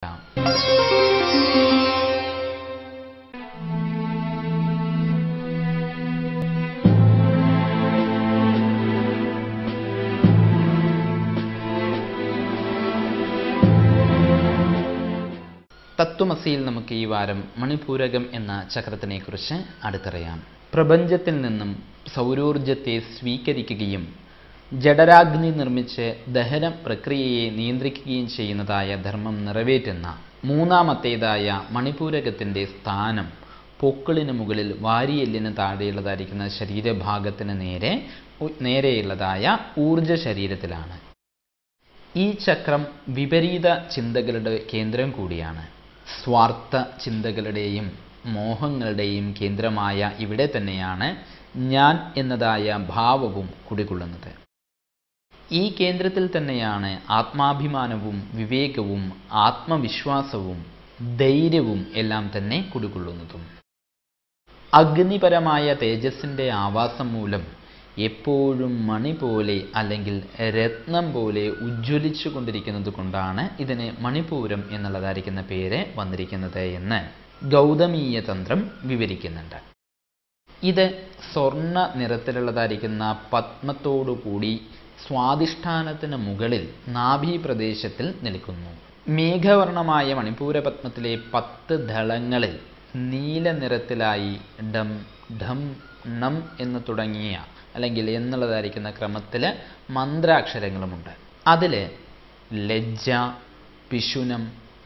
തത്വമസിയിൽ നമുക്ക് ഈ വാരം മണിപൂരകം എന്ന ചക്രത്തിനെക്കുറിച്ച് അടുത്തറിയാം പ്രപഞ്ചത്തിൽ നിന്നും സൗരോർജത്തെ സ്വീകരിക്കുകയും ജഡരാഗ്നി നിർമ്മിച്ച് ദഹന പ്രക്രിയയെ നിയന്ത്രിക്കുകയും ചെയ്യുന്നതായ ധർമ്മം നിറവേറ്റുന്ന മൂന്നാമത്തേതായ മണിപൂരകത്തിൻ്റെ സ്ഥാനം പൊക്കിളിന് മുകളിൽ വാരിയെല്ലിന് താഴെയുള്ളതായിരിക്കുന്ന ശരീരഭാഗത്തിന് നേരെ ഉ- നേരെയുള്ളതായ ഊർജ ശരീരത്തിലാണ് ഈ ചക്രം വിപരീത ചിന്തകളുടെ കേന്ദ്രം കൂടിയാണ് സ്വാർത്ഥ ചിന്തകളുടെയും മോഹങ്ങളുടെയും കേന്ദ്രമായ ഇവിടെ തന്നെയാണ് ഞാൻ എന്നതായ ഭാവവും കുടികൊള്ളുന്നത് ഈ കേന്ദ്രത്തിൽ തന്നെയാണ് ആത്മാഭിമാനവും വിവേകവും ആത്മവിശ്വാസവും ധൈര്യവും എല്ലാം തന്നെ കുടികൊള്ളുന്നതും അഗ്നിപരമായ തേജസ്സിൻ്റെ ആവാസം മൂലം എപ്പോഴും മണി പോലെ അല്ലെങ്കിൽ രത്നം പോലെ ഉജ്ജ്വലിച്ചു കൊണ്ടിരിക്കുന്നത് കൊണ്ടാണ് ഇതിന് മണിപൂരം എന്നുള്ളതായിരിക്കുന്ന പേര് വന്നിരിക്കുന്നത് എന്ന് ഗൗതമീയ തന്ത്രം വിവരിക്കുന്നുണ്ട് ഇത് സ്വർണ്ണ നിറത്തിലുള്ളതായിരിക്കുന്ന പത്മത്തോടുകൂടി സ്വാധിഷ്ഠാനത്തിന് മുകളിൽ നാഭി പ്രദേശത്തിൽ നിൽക്കുന്നു മേഘവർണമായ മണിപ്പൂര പത്മത്തിലെ പത്ത് ദളങ്ങളിൽ നീല നിറത്തിലായി ഡം ഢം ണം എന്ന് തുടങ്ങിയ അല്ലെങ്കിൽ എന്നുള്ളതായിരിക്കുന്ന ക്രമത്തിൽ മന്ത്രാക്ഷരങ്ങളുമുണ്ട് അതിൽ ലജ്ജ പിശുനം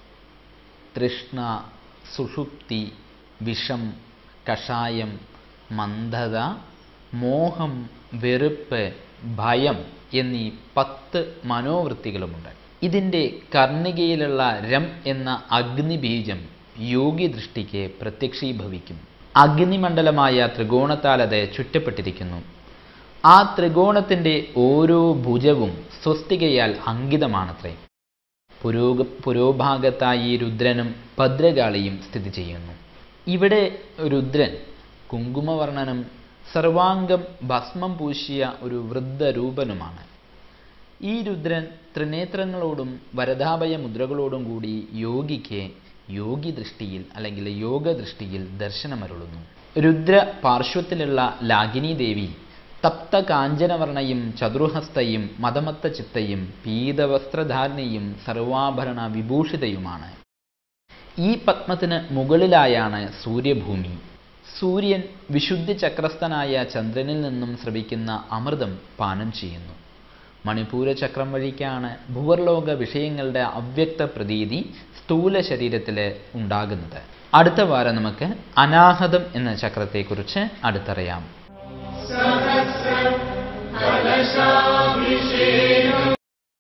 തൃഷ്ണ സുഷുപ്തി വിഷം കഷായം മന്ദത മോഹം വെറുപ്പ് ഭയം എന്നീ പത്ത് മനോവൃത്തികളുമുണ്ട് ഇതിൻ്റെ കർണികയിലുള്ള രം എന്ന അഗ്നിബീജം യോഗി ദൃഷ്ടിക്ക് പ്രത്യക്ഷീഭവിക്കും അഗ്നിമണ്ഡലമായ ത്രികോണത്താൽ അത് ചുറ്റപ്പെട്ടിരിക്കുന്നു ആ ത്രികോണത്തിൻ്റെ ഓരോ ഭുജവും സ്വസ്തികയാൽ അങ്കിതമാണത്രേ പുരോഗ പുരോഭാഗത്തായി രുദ്രനും ഭദ്രകാളിയും സ്ഥിതി ചെയ്യുന്നു ഇവിടെ രുദ്രൻ കുങ്കുമവർണ്ണനും സർവാംഗം ഭസ്മം പൂശിയ ഒരു വൃദ്ധരൂപനുമാണ് ഈ രുദ്രൻ ത്രിനേത്രങ്ങളോടും വരദാഭയ മുദ്രകളോടും കൂടി യോഗിക്ക് യോഗി ദൃഷ്ടിയിൽ അല്ലെങ്കിൽ യോഗ ദൃഷ്ടിയിൽ ദർശനമരുളുന്നു രുദ്ര പാർശ്വത്തിലുള്ള ലാഗിനി ദേവി തപ്ത കാഞ്ചനവർണയും ചതുർഹസ്തയും മതമത്ത ചിത്തയും പീതവസ്ത്രധാരണയും സർവാഭരണ വിഭൂഷിതയുമാണ് ഈ പത്മത്തിന് മുകളിലായാണ് സൂര്യഭൂമി സൂര്യൻ വിശുദ്ധി ചക്രസ്ഥനായ ചന്ദ്രനിൽ നിന്നും സ്രവിക്കുന്ന അമൃതം പാനം ചെയ്യുന്നു മണിപ്പൂര ചക്രം വഴിക്കാണ് ഭൂവർലോക വിഷയങ്ങളുടെ അവ്യക്ത പ്രതീതി സ്ഥൂല ശരീരത്തിൽ ഉണ്ടാകുന്നത് അടുത്ത വാരം നമുക്ക് അനാഹതം എന്ന ചക്രത്തെക്കുറിച്ച് അടുത്തറിയാം കലശാഭിഷേക